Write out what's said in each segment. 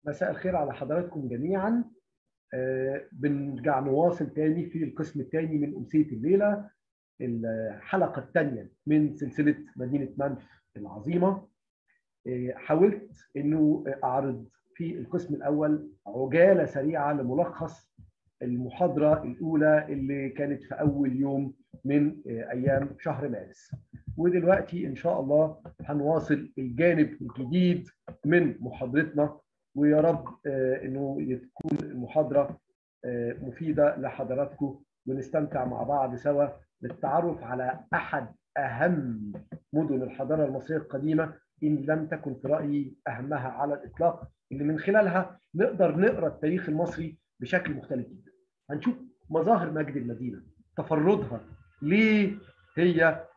مساء الخير على حضراتكم جميعا آه، بنرجع نواصل تاني في القسم الثاني من أمسية الليلة الحلقة الثانية من سلسلة مدينة منف العظيمة آه، حاولت أنه أعرض في القسم الأول عجالة سريعة لملخص المحاضرة الأولى اللي كانت في أول يوم من آه، أيام شهر مارس ودلوقتي إن شاء الله هنواصل الجانب الجديد من محاضرتنا ويا رب انه تكون المحاضره مفيده لحضراتكم ونستمتع مع بعض سوا بالتعرف على احد اهم مدن الحضاره المصريه القديمه ان لم تكن في رايي اهمها على الاطلاق اللي من خلالها نقدر نقرا التاريخ المصري بشكل مختلف جدا. هنشوف مظاهر مجد المدينه، تفردها، ليه هي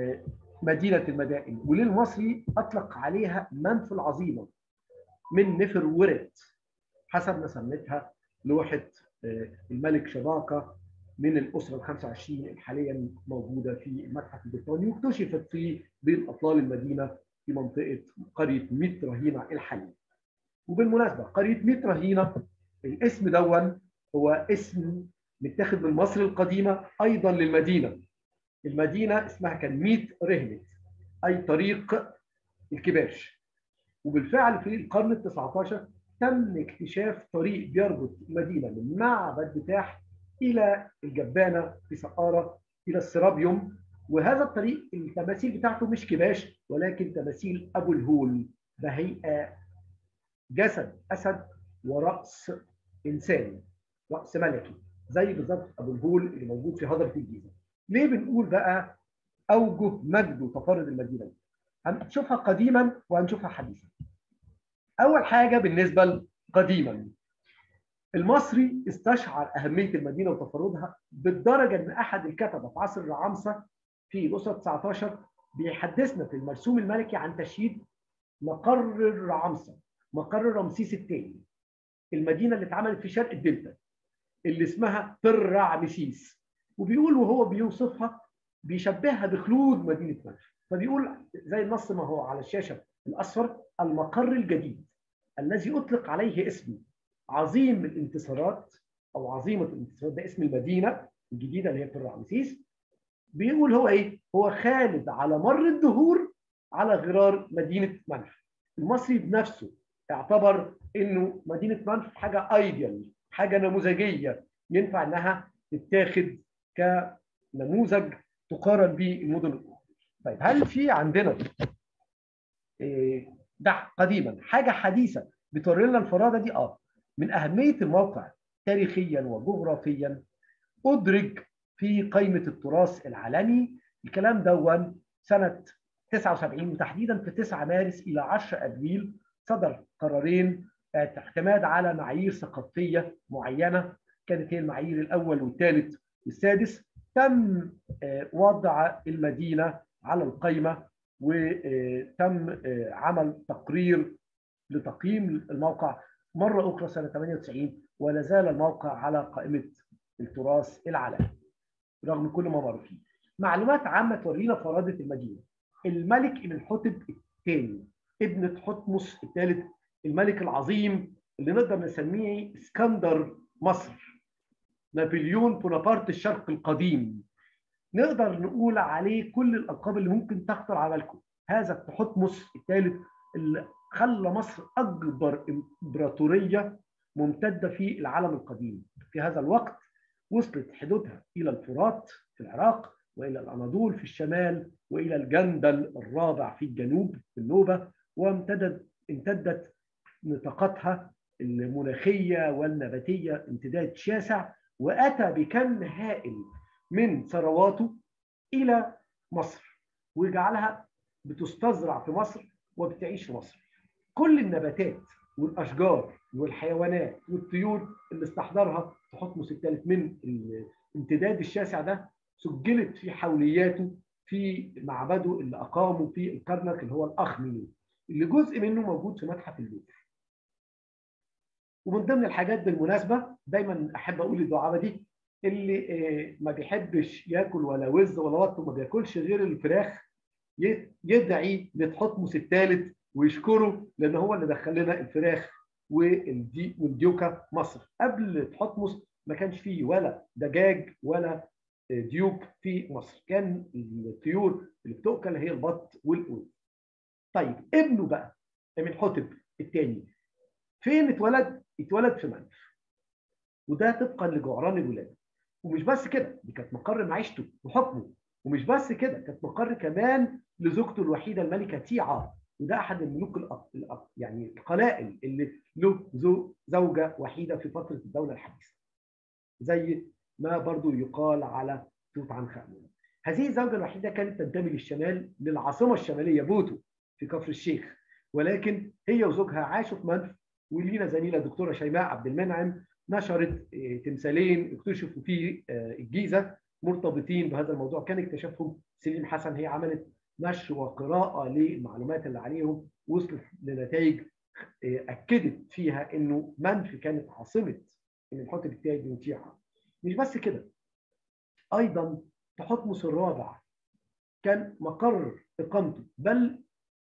مدينه المدائن، وليه المصري اطلق عليها منف العظيمه من نفر ورد حسب ما سمتها لوحة الملك شباكة من الأسرة ال 25 اللي حاليا موجودة في المتحف البريطاني واكتشفت في بين أطلال المدينة في منطقة قرية ميت رهينة الحالية. وبالمناسبة قرية ميت رهينة الاسم دون هو اسم متاخد من مصر القديمة أيضا للمدينة. المدينة اسمها كان ميت رهنت أي طريق الكباش. وبالفعل في القرن ال 19 تم اكتشاف طريق بيربط المدينه من معبد بتاح الى الجبانه في سقاره الى السرابيوم وهذا الطريق التماثيل بتاعته مش كباش ولكن تماثيل ابو الهول بهيئه جسد اسد وراس انساني راس ملكي زي بالظبط ابو الهول اللي موجود في هضبه الجيزه. ليه بنقول بقى اوجه مجد وتفرد المدينه؟ هنشوفها قديما وهنشوفها حديثا. اول حاجه بالنسبه قديما المصري استشعر اهميه المدينه وتفردها بالدرجه ان احد الكتبه في عصر الرعامسه في الاسره 19 بيحدثنا في المرسوم الملكي عن تشييد مقر الرعامسه مقر رمسيس الثاني المدينه اللي اتعملت في شرق الدلتا اللي اسمها ترعمسيس وبيقول وهو بيوصفها بيشبهها بخلود مدينه منف فبيقول زي النص ما هو على الشاشه الاصفر المقر الجديد الذي اطلق عليه اسم عظيم الانتصارات او عظيمه الانتصارات ده اسم المدينه الجديده اللي هي في رمسيس بيقول هو ايه؟ هو خالد على مر الدهور على غرار مدينه منف. المصري بنفسه اعتبر انه مدينه منف حاجه ايديال حاجه نموذجيه ينفع انها تتاخد كنموذج تقارن به المدن الاخرى. طيب هل في عندنا ده قديما حاجه حديثه بتوري لنا الفراده دي اه من اهميه الموقع تاريخيا وجغرافيا ادرج في قائمه التراث العالمي الكلام دون سنه 79 وتحديدا في 9 مارس الى 10 ابريل صدر قرارين اعتماد على معايير ثقافيه معينه كانت هي المعايير الاول والثالث والسادس تم وضع المدينه على القائمه وتم عمل تقرير لتقييم الموقع مرة أخرى سنة 98 ولا زال الموقع على قائمة التراث العالمي رغم كل ما مر فيه. معلومات عامة تورينا فرادة المدينة. الملك إمنحتب الثاني ابن تحتمس الثالث الملك العظيم اللي نقدر نسميه اسكندر مصر نابليون بونابرت الشرق القديم نقدر نقول عليه كل الالقاب اللي ممكن تخطر على بالكم هذا التحتمس الثالث اللي خلى مصر اكبر امبراطوريه ممتده في العالم القديم في هذا الوقت وصلت حدودها الى الفرات في العراق والى الاناضول في الشمال والى الجندل الرابع في الجنوب في النوبه وامتدت امتدت نطاقاتها المناخيه والنباتيه امتداد شاسع واتى بكم هائل من ثرواته الى مصر وجعلها بتستزرع في مصر وبتعيش في مصر. كل النباتات والاشجار والحيوانات والطيور اللي استحضرها تحتمس الثالث من الامتداد الشاسع ده سجلت في حولياته في معبده اللي اقامه في الكرنك اللي هو الاخميني اللي جزء منه موجود في متحف اللوفر. ومن ضمن الحاجات بالمناسبه دايما احب اقول الدعابه دي اللي ما بيحبش ياكل ولا وز ولا بط وما بياكلش غير الفراخ يدعي لتحتمس الثالث ويشكره لان هو اللي دخل لنا الفراخ والدي والديوكا مصر قبل تحتمس ما كانش فيه ولا دجاج ولا ديوك في مصر كان الطيور اللي بتؤكل هي البط والقرود طيب ابنه بقى من حتب الثاني فين اتولد اتولد في منف وده طبقا لجعران الولاده ومش بس كده دي كانت مقر معيشته وحكمه ومش بس كده كانت مقر كمان لزوجته الوحيده الملكه تيعا وده احد الملوك الأق... الأق... يعني القلائل اللي له زو... زوجه وحيده في فتره الدوله الحديثه زي ما برضو يقال على توت عنخ امون هذه الزوجه الوحيده كانت تنتمي للشمال للعاصمه الشماليه بوتو في كفر الشيخ ولكن هي وزوجها عاشوا في منف ولينا زميله دكتوره شيماء عبد المنعم نشرت تمثالين اكتشفوا في الجيزه مرتبطين بهذا الموضوع كان اكتشفهم سليم حسن هي عملت نشر وقراءه للمعلومات اللي عليهم وصلت لنتائج اكدت فيها انه منف كانت عاصمه الحوتب الثاني وتيعا مش بس كده ايضا تحتمس الرابع كان مقر اقامته بل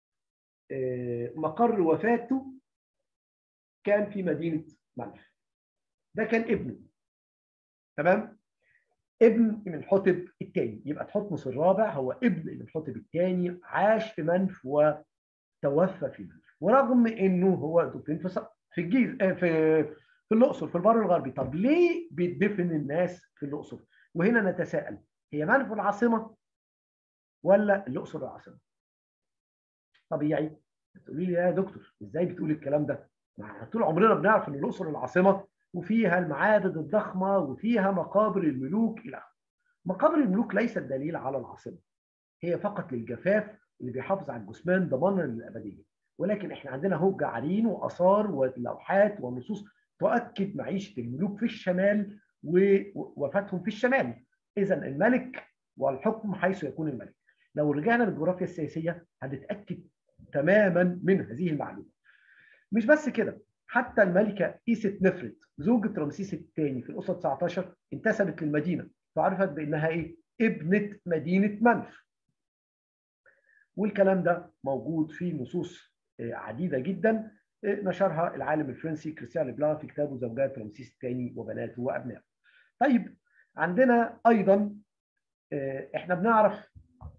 مقر وفاته كان في مدينه منف ده كان ابنه تمام ابن من حتب الثاني يبقى تحتمس الرابع هو ابن من حتب الثاني عاش في منف وتوفى في منف ورغم انه هو دفن في في الجيز في في الاقصر في البر الغربي طب ليه بيدفن الناس في الاقصر وهنا نتساءل هي منف العاصمه ولا الاقصر العاصمه طبيعي تقولي لي يا دكتور ازاي بتقول الكلام ده ما طول عمرنا بنعرف ان الاقصر العاصمه وفيها المعابد الضخمه وفيها مقابر الملوك الى اخره مقابر الملوك ليست دليل على العاصمه هي فقط للجفاف اللي بيحافظ على الجثمان ضمانا للابديه ولكن احنا عندنا هو جعارين واثار ولوحات ونصوص تؤكد معيشه الملوك في الشمال ووفاتهم في الشمال اذا الملك والحكم حيث يكون الملك لو رجعنا للجغرافيا السياسيه هنتاكد تماما من هذه المعلومه مش بس كده حتى الملكه ايست نفرت زوجة رمسيس الثاني في الاسره 19 انتسبت للمدينه فعرفت بانها ايه؟ ابنه مدينه منف. والكلام ده موجود في نصوص عديده جدا نشرها العالم الفرنسي كريستيان لبلا في كتابه زوجات رمسيس الثاني وبناته وابنائه. طيب عندنا ايضا احنا بنعرف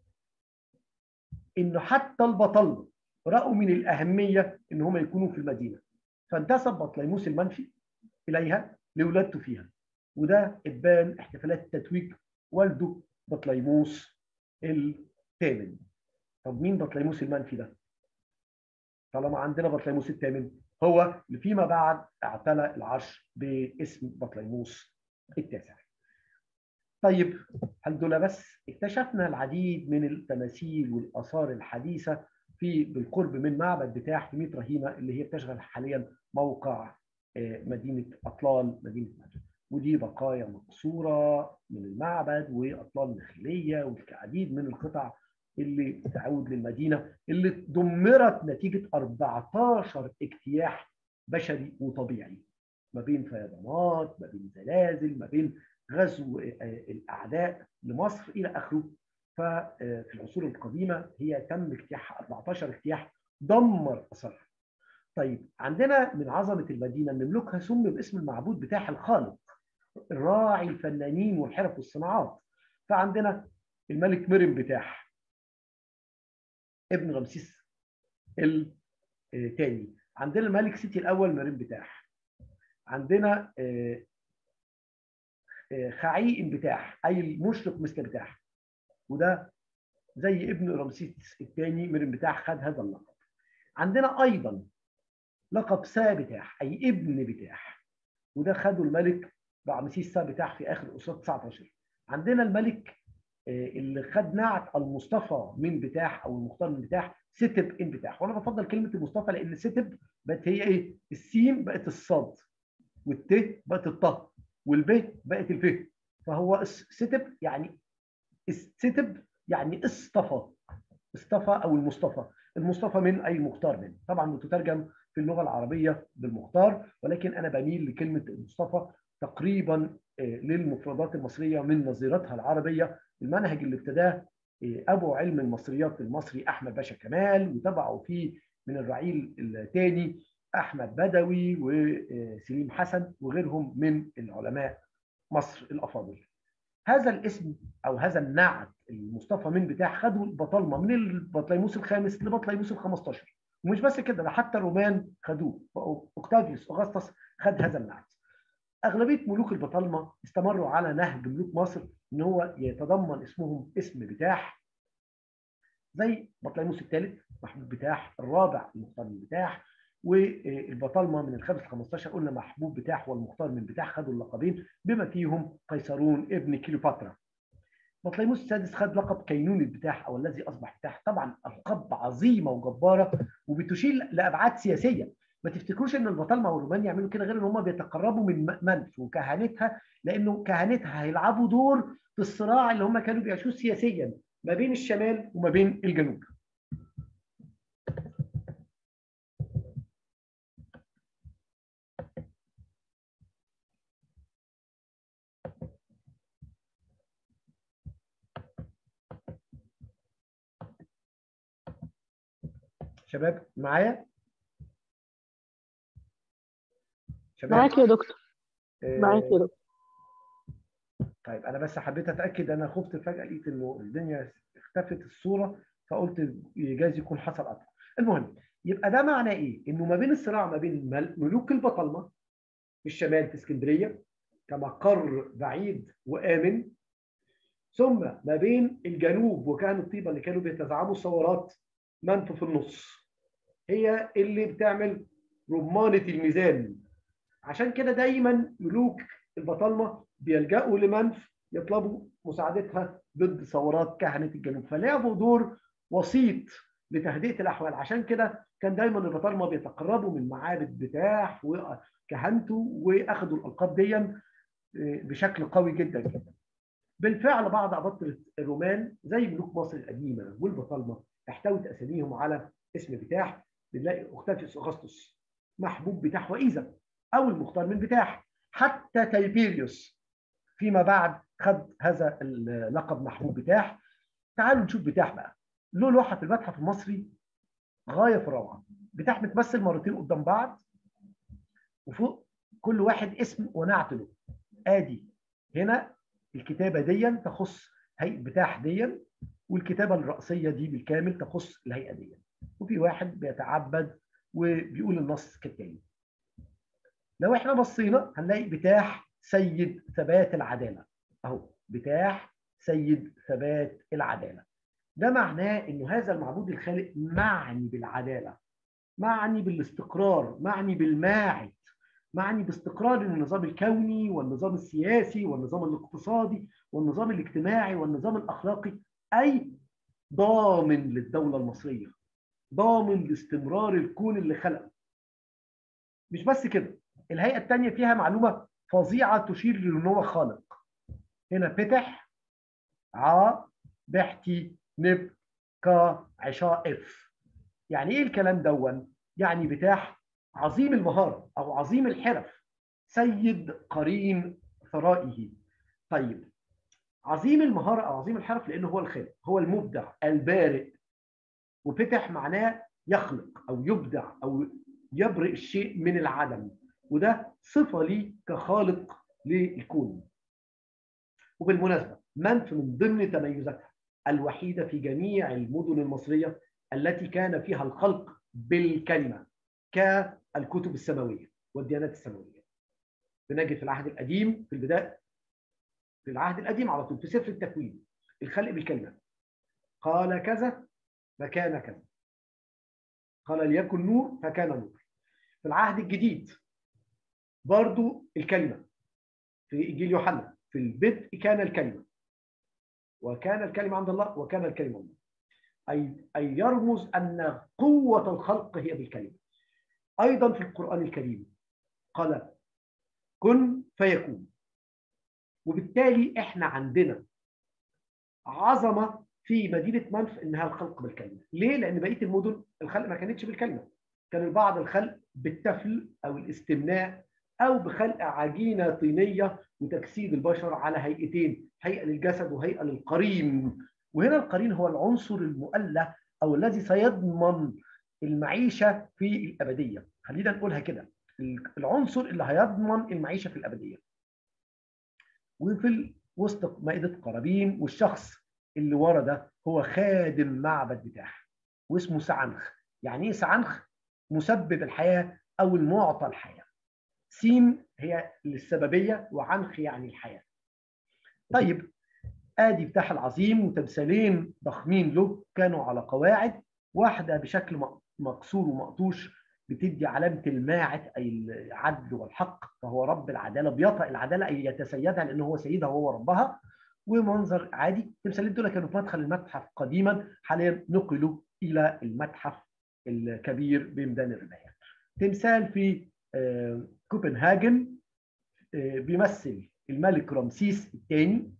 انه حتى البطل راوا من الاهميه ان هم يكونوا في المدينه فانتسب بطليموس المنفي اليها لولادته فيها وده ابان احتفالات تتويج والده بطليموس الثامن طب مين بطليموس المنفي ده؟ طالما عندنا بطليموس الثامن هو اللي فيما بعد اعتلى العرش باسم بطليموس التاسع. طيب هل دول بس؟ اكتشفنا العديد من التماثيل والاثار الحديثه في بالقرب من معبد بتاع حمية رهينة اللي هي بتشغل حاليا موقع مدينة أطلال مدينة مدن ودي بقايا مقصورة من المعبد وأطلال داخلية والعديد من القطع اللي تعود للمدينة اللي دمرت نتيجة 14 اجتياح بشري وطبيعي ما بين فيضانات ما بين زلازل ما بين غزو الأعداء لمصر إلى آخره ففي العصور القديمه هي تم اجتياحها 14 اجتياح دمر اثرها. طيب عندنا من عظمه المدينه ان ملوكها سمي باسم المعبود بتاعها الخالق الراعي الفنانين والحرف والصناعات. فعندنا الملك مرم بتاح ابن رمسيس الثاني عندنا الملك سيتي الاول مرم بتاح عندنا خعيق بتاح اي المشرق مثل بتاح وده زي ابن رمسيس الثاني من بتاح خد هذا اللقب عندنا ايضا لقب سا بتاح اي ابن بتاح وده خده الملك رمسيس سا بتاح في اخر اسره 19 عندنا الملك اللي خد نعت المصطفى من بتاح او المختار من بتاح ستب ان بتاح وانا بفضل كلمه المصطفى لان ستب بقت هي ايه السين بقت الصاد والت بقت الطه والب بقت الف فهو ستب يعني استتب يعني اصطفى اصطفى او المصطفى المصطفى من اي المختار منه طبعا بتترجم في اللغه العربيه بالمختار ولكن انا بميل لكلمه المصطفى تقريبا للمفردات المصريه من نظيرتها العربيه المنهج اللي ابتداه ابو علم المصريات المصري احمد باشا كمال وتبعه فيه من الرعيل الثاني احمد بدوي وسليم حسن وغيرهم من العلماء مصر الافاضل هذا الاسم او هذا النعت المصطفى من بتاع خدوا البطالمه من البطليموس الخامس لبطليموس ال 15 ومش بس كده ده حتى الرومان خدوه اوكتافيوس اوغسطس خد هذا النعت اغلبيه ملوك البطالمه استمروا على نهج ملوك مصر ان هو يتضمن اسمهم اسم بتاح زي بطليموس الثالث محمود بتاح الرابع المختار من بتاح والبطالمه من الخامس ل 15 قلنا محبوب بتاح والمختار من بتاح خدوا اللقبين بما فيهم قيصرون ابن كيلوباترا بطليموس السادس خد لقب كينون البتاح او الذي اصبح بتاح طبعا القاب عظيمه وجباره وبتشير لابعاد سياسيه ما تفتكروش ان البطالمه والرومان يعملوا كده غير ان هم بيتقربوا من منف وكهنتها لانه كهنتها هيلعبوا دور في الصراع اللي هم كانوا بيعيشوه سياسيا ما بين الشمال وما بين الجنوب شباب معايا شباب معاك يا دكتور معاك يا دكتور طيب انا بس حبيت اتاكد انا خفت فجاه لقيت انه الدنيا اختفت الصوره فقلت جايز يكون حصل قطع المهم يبقى ده معناه ايه انه ما بين الصراع ما بين ملوك البطالمه في الشمال في اسكندريه كمقر بعيد وامن ثم ما بين الجنوب وكان الطيبه اللي كانوا بيتزعموا ثورات منف في النص هي اللي بتعمل رمانه الميزان عشان كده دايما ملوك البطالمه بيلجأوا لمنف يطلبوا مساعدتها ضد ثورات كهنه الجنوب فلعبوا دور وسيط لتهدئه الاحوال عشان كده كان دايما البطالمه بيتقربوا من معابد بتاح وكهنته واخذوا الالقاب دي بشكل قوي جدا جدا بالفعل بعض اباطره الرومان زي ملوك مصر القديمه والبطالمه احتوت اساميهم على اسم بتاح بنلاقي اوكتافيوس اغسطس محبوب بتاح وايزا او المختار من بتاح حتى تيبيريوس فيما بعد خد هذا اللقب محبوب بتاح تعالوا نشوف بتاح بقى له لوحه في المتحف المصري غايه في الروعه بتاح متمثل مرتين قدام بعض وفوق كل واحد اسم ونعت له ادي هنا الكتابه دي تخص هيئه بتاح دي والكتابه الرئيسيه دي بالكامل تخص الهيئه دي وفي واحد بيتعبد وبيقول النص كالتالي لو احنا بصينا هنلاقي بتاح سيد ثبات العداله اهو بتاح سيد ثبات العداله ده معناه انه هذا المعبود الخالق معني بالعداله معني بالاستقرار معني بالماعد معني باستقرار النظام الكوني والنظام السياسي والنظام الاقتصادي والنظام الاجتماعي والنظام الاخلاقي اي ضامن للدوله المصريه ضامن لاستمرار الكون اللي خلقه مش بس كده الهيئه الثانيه فيها معلومه فظيعه تشير لان هو خالق هنا فتح ع بحتي نب كا عشاء اف يعني ايه الكلام دون يعني بتاح عظيم المهاره او عظيم الحرف سيد قرين ثرائه طيب عظيم المهاره او عظيم الحرف لانه هو الخالق هو المبدع البارئ وفتح معناه يخلق او يبدع او يبرئ الشيء من العدم وده صفه لي كخالق للكون وبالمناسبه منف من ضمن تميزاتها الوحيده في جميع المدن المصريه التي كان فيها الخلق بالكلمه كالكتب السماويه والديانات السماويه بنجد في العهد القديم في البدايه في العهد القديم على طول في سفر التكوين الخلق بالكلمه قال كذا فكان كذا قال ليكن نور فكان نور في العهد الجديد برضو الكلمه في انجيل يوحنا في البدء كان الكلمه وكان الكلمه عند الله وكان الكلمه الله اي اي يرمز ان قوه الخلق هي بالكلمه ايضا في القران الكريم قال كن فيكون وبالتالي احنا عندنا عظمه في مدينه منف انها الخلق بالكلمه ليه لان بقيه المدن الخلق ما كانتش بالكلمه كان البعض الخلق بالتفل او الاستمناء او بخلق عجينه طينيه وتجسيد البشر على هيئتين هيئه للجسد وهيئه للقرين وهنا القرين هو العنصر المؤله او الذي سيضمن المعيشه في الابديه خلينا نقولها كده العنصر اللي هيضمن المعيشه في الابديه وفي وسط مائده قرابين والشخص اللي ورا ده هو خادم معبد بتاعها واسمه سعنخ يعني ايه سعنخ مسبب الحياه او المعطى الحياه سين هي السببيه وعنخ يعني الحياه طيب ادي بتاع العظيم وتمثالين ضخمين له كانوا على قواعد واحده بشكل مكسور ومقطوش بتدي علامه الماعت اي العدل والحق فهو رب العداله بيطأ العداله اي يتسيدها لانه هو سيدها وهو ربها ومنظر عادي التمثالين دول كانوا في مدخل المتحف قديما حاليا نقلوا الى المتحف الكبير بميدان الرمايه تمثال في كوبنهاجن بيمثل الملك رمسيس الثاني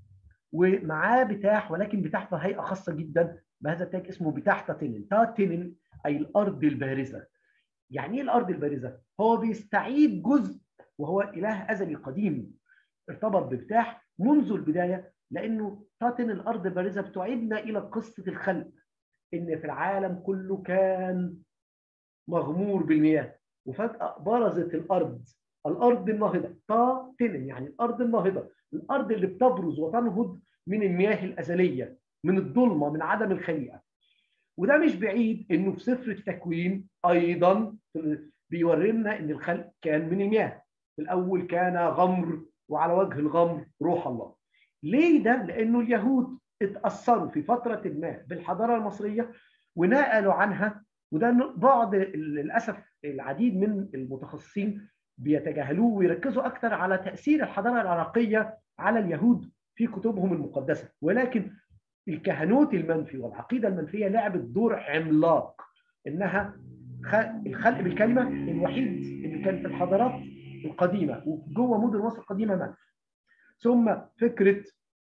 ومعاه بتاح ولكن بتاح في هيئه خاصه جدا بهذا التاج اسمه بتاح تاتينن تاتينن اي الارض البارزه يعني ايه الارض البارزه هو بيستعيد جزء وهو اله ازلي قديم ارتبط ببتاح منذ البدايه لانه تاتن الارض البارزه بتعيدنا الى قصه الخلق ان في العالم كله كان مغمور بالمياه وفجاه برزت الارض الارض الناهضه تاتن يعني الارض الناهضه الارض اللي بتبرز وتنهض من المياه الازليه من الظلمه من عدم الخليقه وده مش بعيد انه في سفر التكوين ايضا بيورينا ان الخلق كان من المياه في الاول كان غمر وعلى وجه الغمر روح الله ليه ده لانه اليهود اتاثروا في فتره ما بالحضاره المصريه ونقلوا عنها وده بعض للاسف العديد من المتخصصين بيتجاهلوه ويركزوا اكثر على تاثير الحضاره العراقيه على اليهود في كتبهم المقدسه ولكن الكهنوت المنفي والعقيده المنفيه لعبت دور عملاق انها الخلق بالكلمه الوحيد اللي كان في الحضارات القديمه وجوه مدن مصر القديمه منف ثم فكره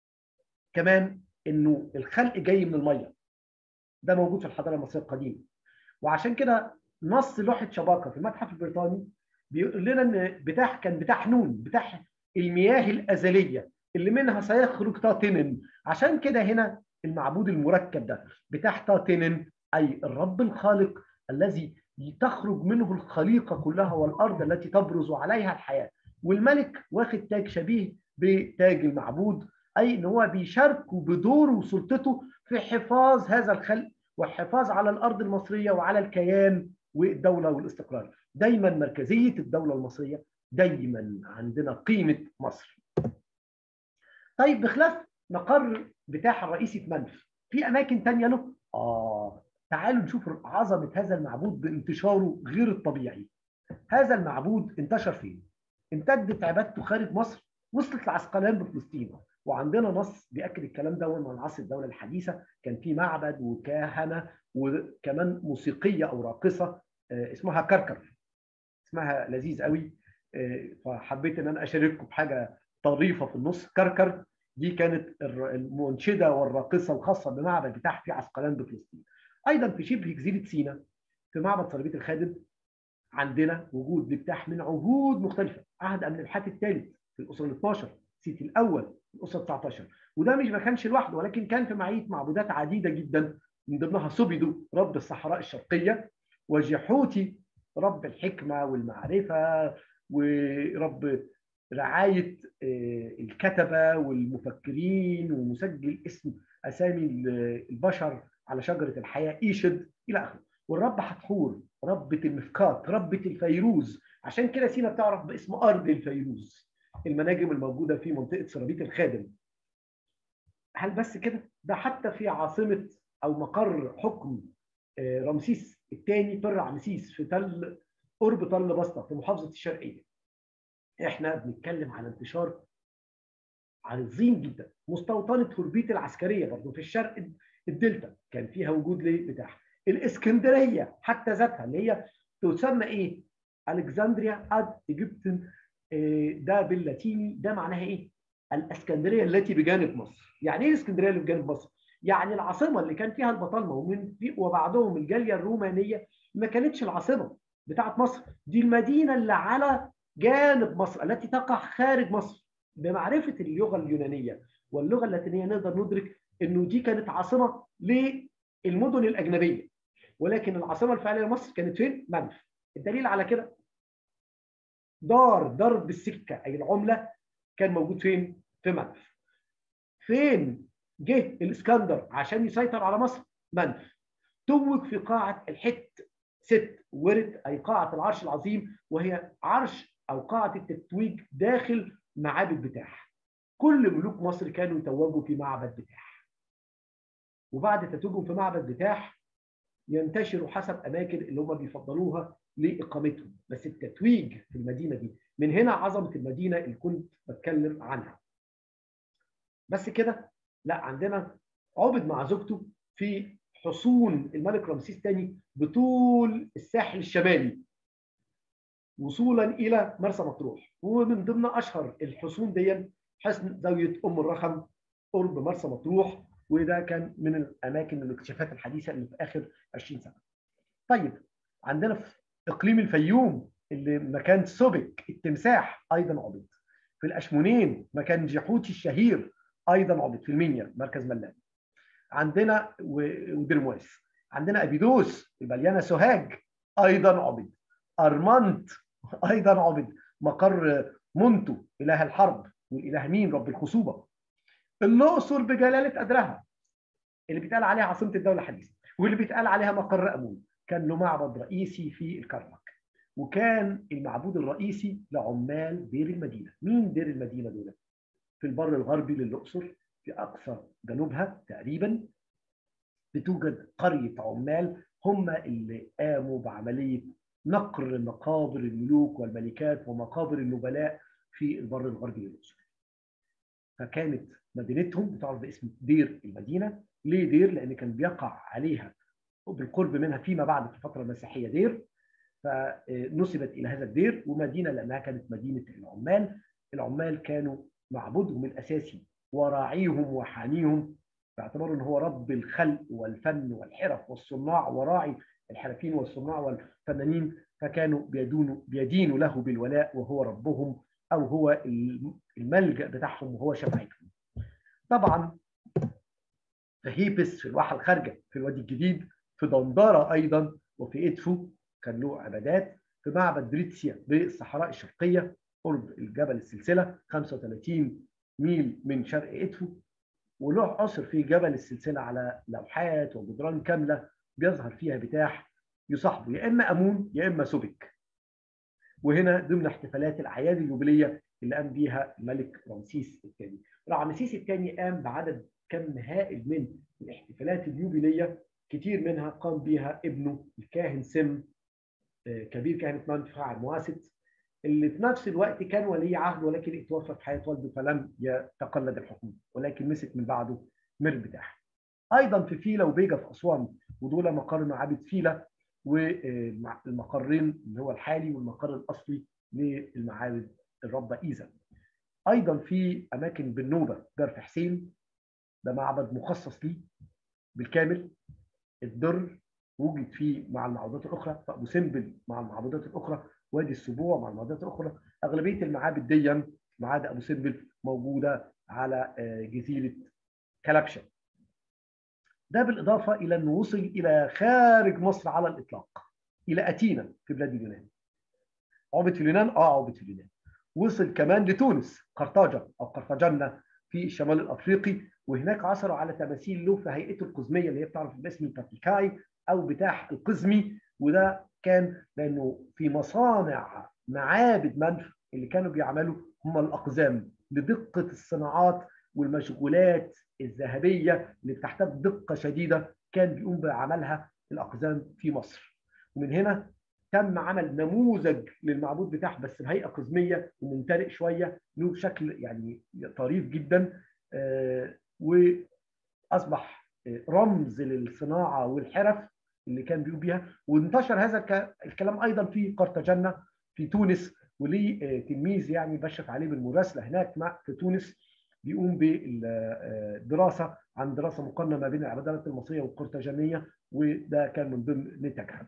كمان انه الخلق جاي من الميه ده موجود في الحضاره المصريه القديمه وعشان كده نص لوحه شباكه في المتحف البريطاني بيقول لنا ان بتاع كان بتاع حنون بتاع المياه الازليه اللي منها سيخرج تاتنن عشان كده هنا المعبود المركب ده بتاع تاتنن اي الرب الخالق الذي تخرج منه الخليقه كلها والارض التي تبرز عليها الحياه والملك واخد تاج شبيه بتاج المعبود اي ان هو بيشاركه بدوره وسلطته في حفاظ هذا الخلق والحفاظ على الارض المصريه وعلى الكيان والدوله والاستقرار دايما مركزيه الدوله المصريه دايما عندنا قيمه مصر طيب بخلاف مقر بتاع الرئيسي في منف في اماكن تانية له اه تعالوا نشوف عظمه هذا المعبود بانتشاره غير الطبيعي هذا المعبود انتشر فين امتدت عبادته خارج مصر وصلت لعسقلان بفلسطين وعندنا نص بياكد الكلام ده من عصر الدوله الحديثه كان في معبد وكهنه وكمان موسيقيه او راقصه اسمها كركر اسمها لذيذ قوي فحبيت ان انا اشارككم بحاجه طريفه في النص كركر دي كانت المنشده والراقصه الخاصه بمعبد بتاع في عسقلان بفلسطين ايضا في شبه جزيره سيناء في معبد صليبيه الخادم عندنا وجود لبتاح من عهود مختلفه عهد امنبحات الثالث في الاسره ال 12 سيتي الاول في الاسره 19 وده مش ما كانش لوحده ولكن كان في معيه معبودات عديده جدا من ضمنها سوبيدو رب الصحراء الشرقيه وجحوتي رب الحكمه والمعرفه ورب رعايه الكتبه والمفكرين ومسجل اسم اسامي البشر على شجره الحياه ايشد الى اخره والرب حتحور ربة المفكات ربة الفيروز عشان كده سينا بتعرف باسم ارض الفيروز المناجم الموجوده في منطقه سرابيط الخادم هل بس كده ده حتى في عاصمه او مقر حكم رمسيس الثاني طر رمسيس في تل قرب تل بسطه في محافظه الشرقيه احنا بنتكلم على انتشار عظيم جدا مستوطنه هربيت العسكريه برضه في الشرق الدلتا كان فيها وجود بتاع الاسكندريه حتى ذاتها اللي هي تسمى ايه؟ الكسندريا اد ايجيبتن ده باللاتيني ده معناها ايه؟ الاسكندريه التي بجانب مصر. يعني ايه الاسكندريه اللي بجانب مصر؟ يعني العاصمه اللي كان فيها البطالمه ومن في وبعدهم الجاليه الرومانيه ما كانتش العاصمه بتاعت مصر، دي المدينه اللي على جانب مصر التي تقع خارج مصر. بمعرفه اللغه اليونانيه واللغه اللاتينيه نقدر ندرك انه دي كانت عاصمه للمدن الاجنبيه ولكن العاصمه الفعليه لمصر كانت فين؟ منف الدليل على كده دار ضرب السكه اي العمله كان موجود فين؟ في منف. فين جه الاسكندر عشان يسيطر على مصر؟ منف. توج في قاعه الحت ست ورد اي قاعه العرش العظيم وهي عرش او قاعه التتويج داخل معابد بتاح. كل ملوك مصر كانوا يتوجوا في معبد بتاح. وبعد تتويجهم في معبد بتاح ينتشروا حسب اماكن اللي هم بيفضلوها لاقامتهم بس التتويج في المدينه دي من هنا عظمه المدينه اللي كنت بتكلم عنها بس كده لا عندنا عبد مع زوجته في حصون الملك رمسيس الثاني بطول الساحل الشمالي وصولا الى مرسى مطروح ومن ضمن اشهر الحصون دي حصن زاويه ام الرخم قرب مرسى مطروح وده كان من الاماكن الاكتشافات الحديثه اللي في اخر 20 سنه. طيب عندنا في اقليم الفيوم اللي مكان سوبك التمساح ايضا عبد. في الاشمونين مكان جحوتي الشهير ايضا عبد في المنيا مركز ملان. عندنا ودرمواس. عندنا ابيدوس البليانه سوهاج ايضا عبد. ارمنت ايضا عبد. مقر مونتو اله الحرب والاله مين رب الخصوبه. الاقصر بجلاله قدرها اللي بيتقال عليها عاصمه الدوله الحديثه واللي بيتقال عليها مقر امون كان له معبد رئيسي في الكرنك وكان المعبود الرئيسي لعمال دير المدينه مين دير المدينه دول في البر الغربي للاقصر في اقصى جنوبها تقريبا بتوجد قريه عمال هم اللي قاموا بعمليه نقر مقابر الملوك والملكات ومقابر النبلاء في البر الغربي للاقصر فكانت مدينتهم بتعرف باسم دير المدينه ليه دير لان كان بيقع عليها بالقرب منها فيما بعد في الفتره المسيحيه دير فنسبت الى هذا الدير ومدينه لانها كانت مدينه العمال العمال كانوا معبودهم الاساسي وراعيهم وحاميهم باعتبار ان هو رب الخلق والفن والحرف والصناع وراعي الحرفيين والصناع والفنانين فكانوا بيدونوا بيدينوا له بالولاء وهو ربهم او هو الملجا بتاعهم وهو شفاعتهم. طبعا في هيبس في الواحه الخارجه في الوادي الجديد في دنداره ايضا وفي ادفو كان له عبادات في معبد دريتسيا بالصحراء الشرقيه قرب الجبل السلسله 35 ميل من شرق ادفو وله قصر في جبل السلسله على لوحات وجدران كامله بيظهر فيها بتاح يصاحبه يا اما امون يا اما سوبك وهنا ضمن احتفالات الاعياد اليوبيليه اللي قام بيها الملك رمسيس الثاني. رمسيس الثاني قام بعدد كم هائل من الاحتفالات اليوبيليه كتير منها قام بيها ابنه الكاهن سم كبير كهنه منف فاعل مواسط اللي في نفس الوقت كان ولي عهد ولكن اتوفى في حياه والده فلم يتقلد الحكم ولكن مسك من بعده مربداح. ايضا في فيلا وبيجا في اسوان ودول مقر معابد فيلا والمقرين اللي هو الحالي والمقر الاصلي للمعابد الربه ايزا. ايضا في اماكن بالنوبه درف حسين ده معبد مخصص ليه بالكامل الدر وجد فيه مع المعبودات الاخرى فابو سمبل مع المعبودات الاخرى وادي السبوع مع المعبودات الاخرى اغلبيه المعابد دي ما عدا ابو سمبل موجوده على جزيره كلبشه ده بالاضافه الى انه وصل الى خارج مصر على الاطلاق الى اثينا في بلاد اليونان عبد في اليونان اه عبد في اليونان وصل كمان لتونس قرطاجه او قرطاجنه في الشمال الافريقي وهناك عثروا على تماثيل له في هيئته القزميه اللي هي بتعرف باسم الباتيكاي او بتاح القزمي وده كان لانه في مصانع معابد منف اللي كانوا بيعملوا هم الاقزام لدقه الصناعات والمشغولات الذهبيه اللي بتحتاج دقه شديده كان بيقوم بعملها الاقزام في مصر ومن هنا تم عمل نموذج للمعبود بتاعه بس بهيئه قزميه وممتلئ شويه له شكل يعني طريف جدا واصبح رمز للصناعه والحرف اللي كان بيقوم بيها وانتشر هذا الكلام ايضا في قرطاجنه في تونس وليه تلميذ يعني بشرف عليه بالمراسله هناك مع في تونس بيقوم بالدراسه عن دراسه مقارنه ما بين العبادات المصريه والقرطاجنيه وده كان من ضمن نتاجها.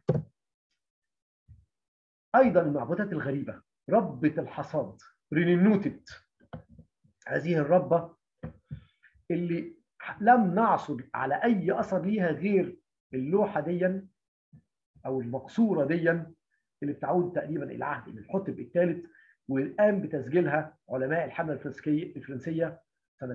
ايضا المعبودات الغريبه ربه الحصاد رينينوتت هذه الربه اللي لم نعصب على اي اثر ليها غير اللوحه ديا او المقصوره ديا اللي بتعود تقريبا الى عهد ابن الحتب الثالث وقام بتسجيلها علماء الحمله الفرنسيه الفرنسيه سنه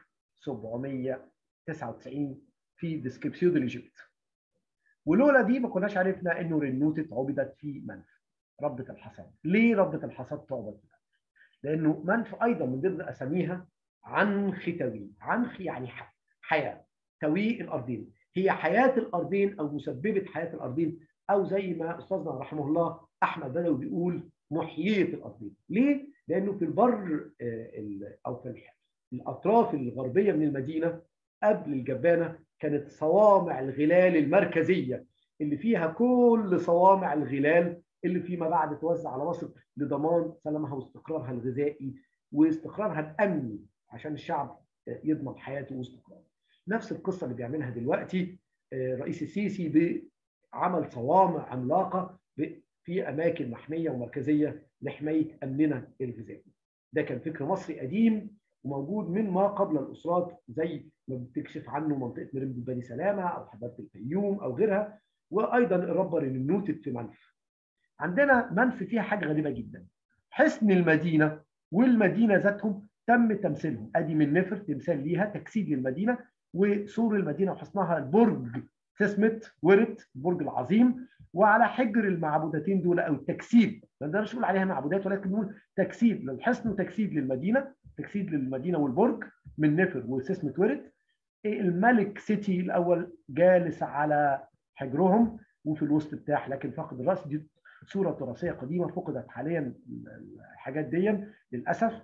1799 في ديسكريبسيو دو ليجيبت ولولا دي ما كناش عرفنا انه رنوتة عبدت في منف ربة الحصاد ليه ربة الحصاد تعبد لانه منف ايضا من ضمن اساميها عنختوي عنخ يعني حياه توي الارضين هي حياه الارضين او مسببه حياه الارضين او زي ما استاذنا رحمه الله احمد بدوي بيقول محييه الارضين ليه لانه في البر او في الاطراف الغربيه من المدينه قبل الجبانه كانت صوامع الغلال المركزيه اللي فيها كل صوامع الغلال اللي فيما بعد توزع على مصر لضمان سلامها واستقرارها الغذائي واستقرارها الامني عشان الشعب يضمن حياته واستقراره. نفس القصه اللي بيعملها دلوقتي رئيس السيسي بعمل صوامع عملاقه في اماكن محميه ومركزيه لحمايه امننا الغذائي. ده كان فكر مصري قديم وموجود من ما قبل الاسرات زي ما بتكشف عنه منطقه مريم بني سلامه او حدائق الفيوم او غيرها وايضا الربر النوتد في منف. عندنا منف فيها حاجه غريبه جدا. حصن المدينه والمدينه ذاتهم تم تمثيلهم ادي من نفر تمثال ليها تجسيد للمدينه وسور المدينه وحصنها البرج تسمت ورت البرج العظيم وعلى حجر المعبودتين دول او التجسيد ما نقدرش نقول عليها معبودات ولكن نقول تجسيد للحصن وتجسيد للمدينه تجسيد للمدينه والبرج من نفر وسسمت ورت الملك سيتي الاول جالس على حجرهم وفي الوسط بتاع لكن فقد الراس دي صوره تراثيه قديمه فقدت حاليا الحاجات دي للاسف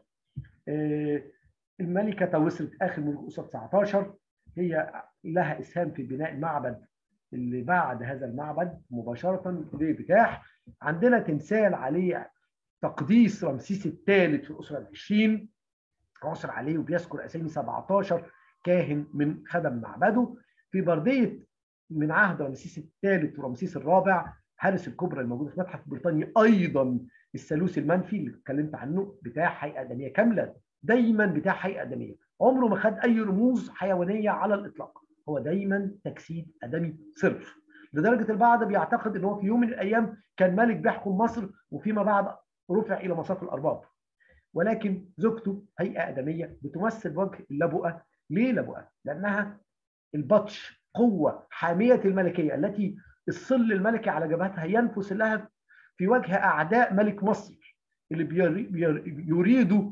الملكه توسرت اخر ملك اسره 19 هي لها اسهام في بناء المعبد اللي بعد هذا المعبد مباشره بفتاح عندنا تمثال عليه تقديس رمسيس الثالث في الاسره العشرين عصر عليه وبيذكر اسامي 17 كاهن من خدم معبده في برديه من عهد رمسيس الثالث ورمسيس الرابع هارس الكبرى الموجوده في متحف بريطانيا ايضا الثالوث المنفي اللي اتكلمت عنه بتاع هيئه ادميه كامله دايما بتاع هيئه ادميه عمره ما خد اي رموز حيوانيه على الاطلاق هو دايما تجسيد ادمي صرف لدرجه البعض بيعتقد ان هو في يوم من الايام كان ملك بيحكم مصر وفيما بعد رفع الى مصاف الارباب ولكن زوجته هيئه ادميه بتمثل وجه اللبؤه ليه لبؤه؟ لانها البطش قوه حاميه الملكيه التي الصل الملكي على جبهتها ينفس لها في وجه اعداء ملك مصر اللي يريدوا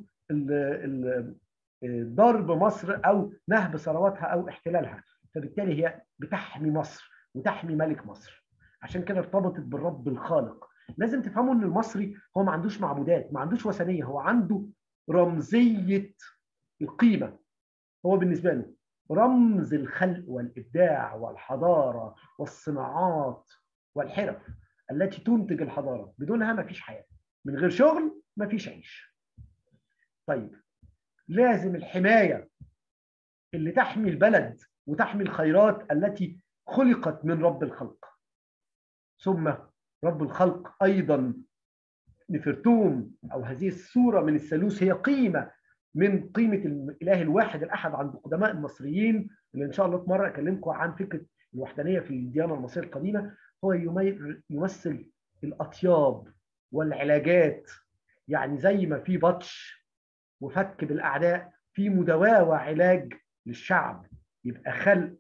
ضرب مصر او نهب ثرواتها او احتلالها فبالتالي هي بتحمي مصر وتحمي ملك مصر عشان كده ارتبطت بالرب الخالق لازم تفهموا ان المصري هو ما عندوش معبودات ما عندوش وثنيه هو عنده رمزيه القيمه هو بالنسبه له رمز الخلق والابداع والحضاره والصناعات والحرف التي تنتج الحضاره بدونها ما فيش حياه من غير شغل ما فيش عيش طيب لازم الحمايه اللي تحمي البلد وتحمي الخيرات التي خلقت من رب الخلق ثم رب الخلق ايضا نفرتوم او هذه الصوره من الثالوث هي قيمه من قيمه الاله الواحد الاحد عند قدماء المصريين اللي ان شاء الله مره اكلمكم عن فكره الوحدانيه في الديانه المصريه القديمه هو يمثل الاطياب والعلاجات يعني زي ما في بطش وفك بالاعداء في مداواه وعلاج للشعب يبقى خلق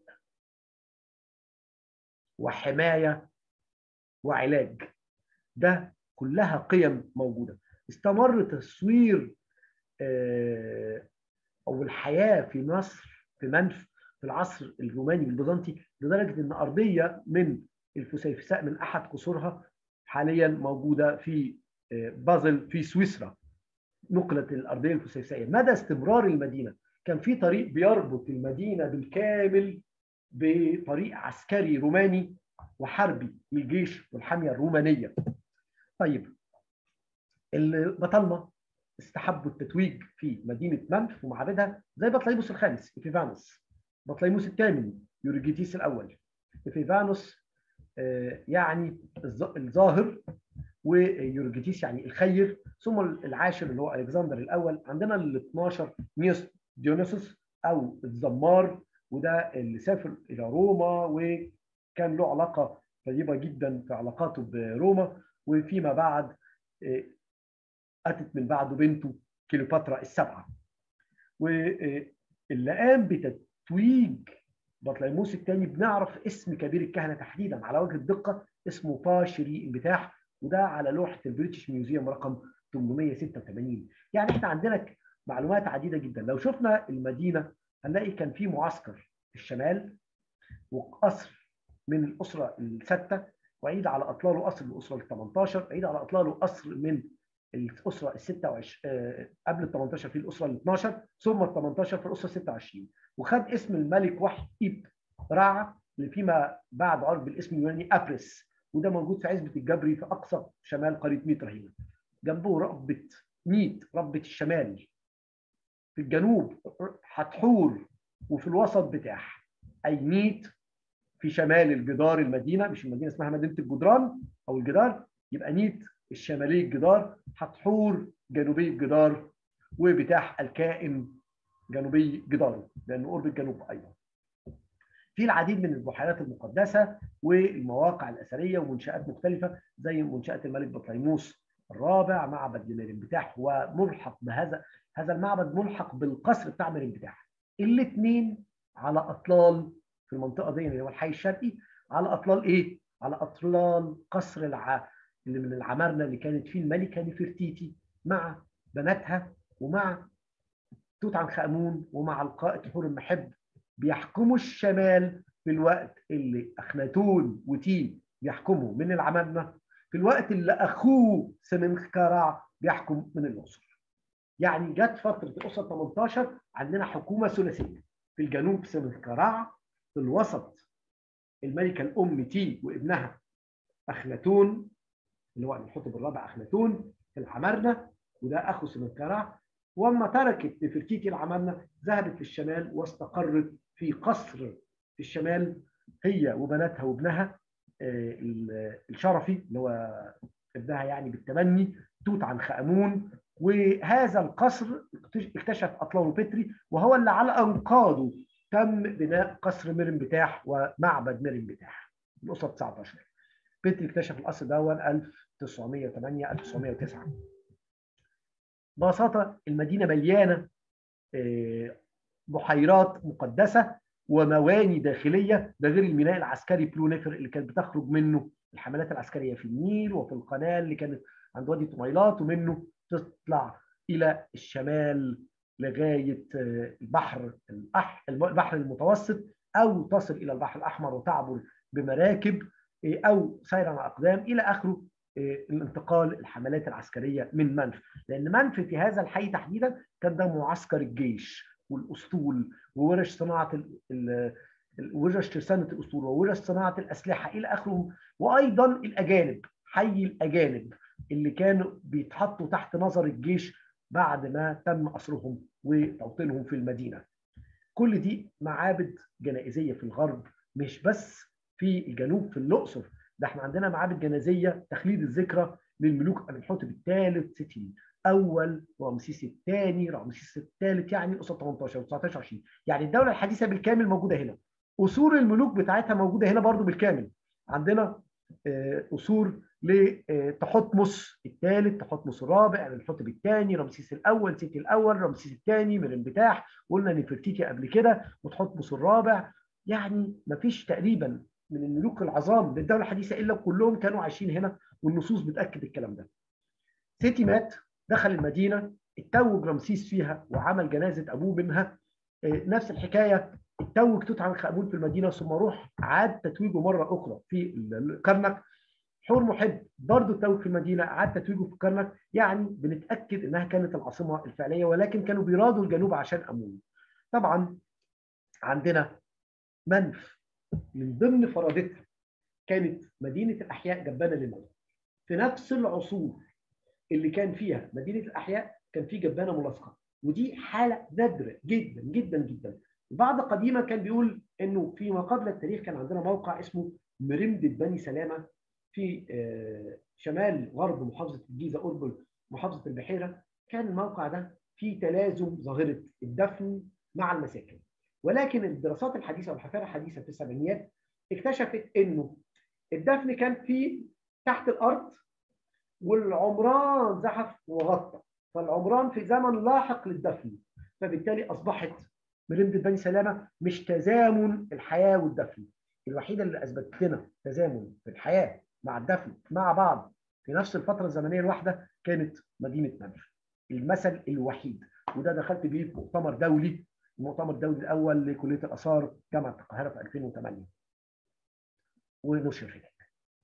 وحمايه وعلاج ده كلها قيم موجوده استمر تصوير او الحياه في مصر في منف في العصر الروماني البيزنطي لدرجه ان ارضيه من الفسيفساء من احد قصورها حاليا موجوده في بازل في سويسرا نقلت الارضيه الفسيفسائيه مدى استمرار المدينه كان في طريق بيربط المدينه بالكامل بطريق عسكري روماني وحربي للجيش والحاميه الرومانيه طيب البطالمه استحبوا التتويج في مدينه منف ومعابدها زي بطليموس الخامس افيفانوس بطليموس الثامن يوريجيتيس الاول افيفانوس يعني الظاهر ويوريجيتيس يعني الخير ثم العاشر اللي هو الكسندر الاول عندنا ال 12 نيوس ديونيسوس او الزمار وده اللي سافر الى روما وكان له علاقه طيبه جدا في علاقاته بروما وفيما بعد اتت من بعده بنته كليوباترا السبعه واللي قام بتتويج بطليموس الثاني بنعرف اسم كبير الكهنه تحديدا على وجه الدقه اسمه باشري انفتاح وده على لوحه البريتش ميوزيوم رقم 886 يعني احنا عندنا معلومات عديده جدا لو شفنا المدينه هنلاقي كان في معسكر في الشمال وقصر من الاسره السادسه وعيد على اطلاله قصر من الاسره ال 18 عيد على اطلاله قصر من الاسره ال 26 قبل ال 18 في الاسره ال 12 ثم ال 18 في الاسره 26 وخد اسم الملك وحي ايب رع اللي فيما بعد عرف بالاسم اليوناني ابرس وده موجود في عزبه الجبري في اقصى شمال قريه ميترا هنا جنبه ربه ميت ربه الشمال في الجنوب حتحور وفي الوسط بتاح اي ميت في شمال الجدار المدينه مش المدينه اسمها مدينه الجدران او الجدار يبقى نيت الشمالي الجدار حتحور جنوبي الجدار وبتاح الكائن جنوبي جداره لانه قرب الجنوب ايضا. في العديد من البحيرات المقدسه والمواقع الاثريه ومنشات مختلفه زي منشاه الملك بطليموس الرابع معبد لمرنبتاح وملحق بهذا هذا المعبد ملحق بالقصر بتاع مرنبتاح. الاثنين على اطلال في المنطقه دي اللي هو الحي الشرقي على اطلال ايه؟ على اطلال قصر الع... اللي من العمارنه اللي كانت فيه الملكه نفرتيتي مع بناتها ومع توت عنخ امون ومع القائد حور المحب بيحكموا الشمال في الوقت اللي اخناتون وتي بيحكموا من العمارنه في الوقت اللي اخوه سمنخكرع بيحكم من الاقصر. يعني جت فتره الاسره 18 عندنا حكومه ثلاثيه في الجنوب سمنخكرع في الوسط الملكه الام تي وابنها اخناتون اللي هو الحطب الرابع اخناتون في العمارنه وده اخو سمنكرع واما تركت نفرتيتي العمارنه ذهبت للشمال واستقرت في قصر في الشمال هي وبناتها وابنها الشرفي اللي هو ابنها يعني بالتبني توت عنخ امون وهذا القصر اكتشف اطلاله بتري وهو اللي على انقاضه تم بناء قصر مرنبتاح ومعبد مرنبتاح الاسره 19 بتري اكتشف القصر ده 1908 1909 ببساطه المدينه مليانه بحيرات مقدسه ومواني داخليه ده غير الميناء العسكري بلونيفر اللي كانت بتخرج منه الحملات العسكريه في النيل وفي القناه اللي كانت عند وادي طميلات ومنه تطلع الى الشمال لغايه البحر البحر المتوسط او تصل الى البحر الاحمر وتعبر بمراكب او سيرا على اقدام الى اخره الانتقال الحملات العسكريه من منف لان منف في هذا الحي تحديدا كان ده معسكر الجيش والاسطول وورش صناعه ورش ترسانه الاسطول وورش صناعه الاسلحه الى اخره وايضا الاجانب حي الاجانب اللي كانوا بيتحطوا تحت نظر الجيش بعد ما تم اسرهم وتوطينهم في المدينه. كل دي معابد جنائزيه في الغرب مش بس في الجنوب في الاقصر ده احنا عندنا معابد جنازيه تخليد الذكرى للملوك امنحوتب الثالث ستين اول رمسيس الثاني رمسيس الثالث يعني الاسره 18 و19 20 يعني الدوله الحديثه بالكامل موجوده هنا اصول الملوك بتاعتها موجوده هنا برضو بالكامل عندنا اصول لتحتمس الثالث تحتمس الرابع الحطب الثاني رمسيس الاول سيتي الاول رمسيس الثاني مرنبتاح قلنا نفرتيتي قبل كده وتحتمس الرابع يعني ما فيش تقريبا من الملوك العظام للدوله الحديثه الا كلهم كانوا عايشين هنا والنصوص بتاكد الكلام ده. سيتي مات دخل المدينه اتوج رمسيس فيها وعمل جنازه ابوه منها نفس الحكايه اتوج توت عنخ امون في المدينه ثم روح عاد تتويجه مره اخرى في الكرنك حور محب برضه اتوج في المدينه عاد تتويجه في الكرنك يعني بنتاكد انها كانت العاصمه الفعليه ولكن كانوا بيرادوا الجنوب عشان امون. طبعا عندنا منف من ضمن فرادتها كانت مدينه الاحياء جبانه للموت. في نفس العصور اللي كان فيها مدينه الاحياء كان في جبانه ملاصقه ودي حاله نادره جدا جدا جدا. البعض قديما كان بيقول انه فيما قبل التاريخ كان عندنا موقع اسمه مرمدة بني سلامه في شمال غرب محافظه الجيزه قرب محافظه البحيره كان الموقع ده فيه تلازم ظاهره الدفن مع المساكن. ولكن الدراسات الحديثه والحفاره الحديثه في السبعينيات اكتشفت انه الدفن كان في تحت الارض والعمران زحف وغطى فالعمران في زمن لاحق للدفن فبالتالي اصبحت ملمده بني سلامه مش تزامن الحياه والدفن الوحيده اللي اثبتت لنا تزامن في الحياه مع الدفن مع بعض في نفس الفتره الزمنيه الواحده كانت مدينه منف المثل الوحيد وده دخلت بيه في مؤتمر دولي المؤتمر الدولي الاول لكليه الاثار جامعه القاهره في 2008 ونشر هناك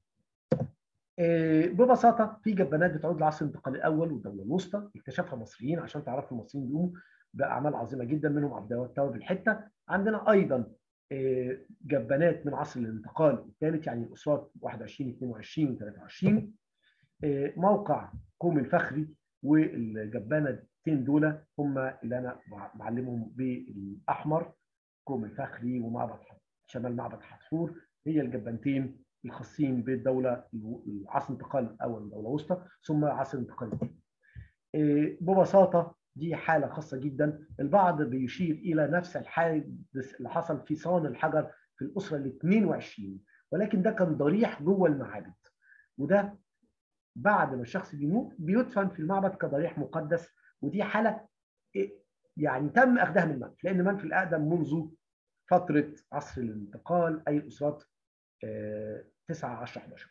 ببساطه في جبانات بتعود للعصر الانتقالي الاول والدوله الوسطى اكتشفها المصريين عشان تعرفوا المصريين بيقوموا باعمال عظيمه جدا منهم عبد التواب الحته عندنا ايضا جبانات من عصر الانتقال الثالث يعني الاسرات 21 22 و 23 موقع كوم الفخري والجبانتين دول هم اللي انا معلمهم بالاحمر كوم الفخري ومعبد شمال معبد حتحور هي الجبانتين الخاصين بالدوله عصر الانتقال الاول الدوله الوسطى ثم عصر الانتقال الثاني. ببساطه دي حاله خاصه جدا البعض بيشير الى نفس الحادث اللي حصل في صان الحجر في الاسره ال 22 ولكن ده كان ضريح جوه المعابد وده بعد ما الشخص بيموت بيدفن في المعبد كضريح مقدس ودي حاله يعني تم اخذها من منف لان منف الاقدم منذ فتره عصر الانتقال اي الاسرات 9 10 11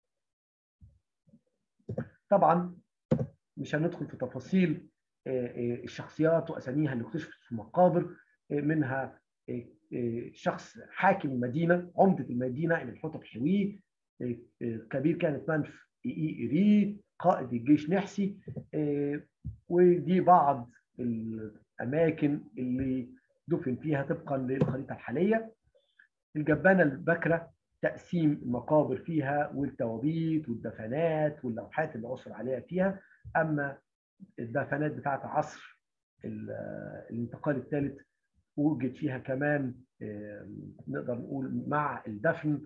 طبعا مش هندخل في تفاصيل الشخصيات واساميها اللي اكتشفت في المقابر منها شخص حاكم المدينه عمده المدينه ابن حطب حوي كبير كانت منف اي ايري قائد الجيش نحسي ودي بعض الاماكن اللي دفن فيها طبقا للخريطه الحاليه الجبانه البكره تقسيم المقابر فيها والتوابيت والدفنات واللوحات اللي عثر عليها فيها اما الدفنات بتاعت عصر الانتقال الثالث وجد فيها كمان نقدر نقول مع الدفن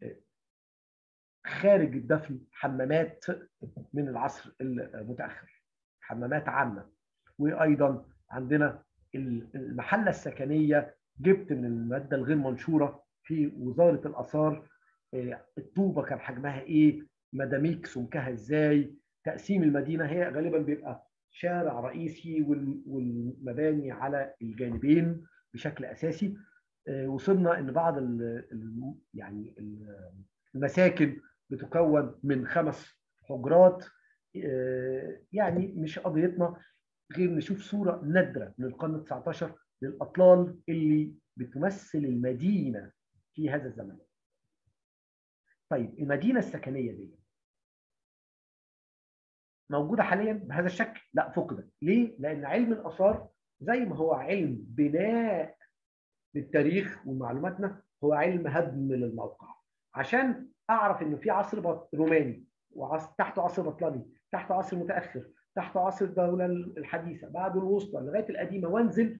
خارج الدفن حمامات من العصر المتاخر حمامات عامه وايضا عندنا المحله السكنيه جبت من الماده الغير منشوره في وزاره الاثار الطوبه كان حجمها ايه مداميك سمكها ازاي تقسيم المدينه هي غالبا بيبقى شارع رئيسي والمباني على الجانبين بشكل اساسي وصلنا ان بعض ال يعني المساكن بتكون من خمس حجرات يعني مش قضيتنا غير نشوف صوره نادره من القرن 19 للاطلال اللي بتمثل المدينه في هذا الزمن. طيب المدينه السكنيه دي موجوده حاليا بهذا الشكل؟ لا فقدت، ليه؟ لان علم الاثار زي ما هو علم بناء للتاريخ ومعلوماتنا هو علم هدم للموقع. عشان اعرف انه في عصر روماني وعصر تحته عصر بطلمي، تحته عصر متاخر، تحته عصر الدوله الحديثه، بعده الوسطى لغايه القديمه وانزل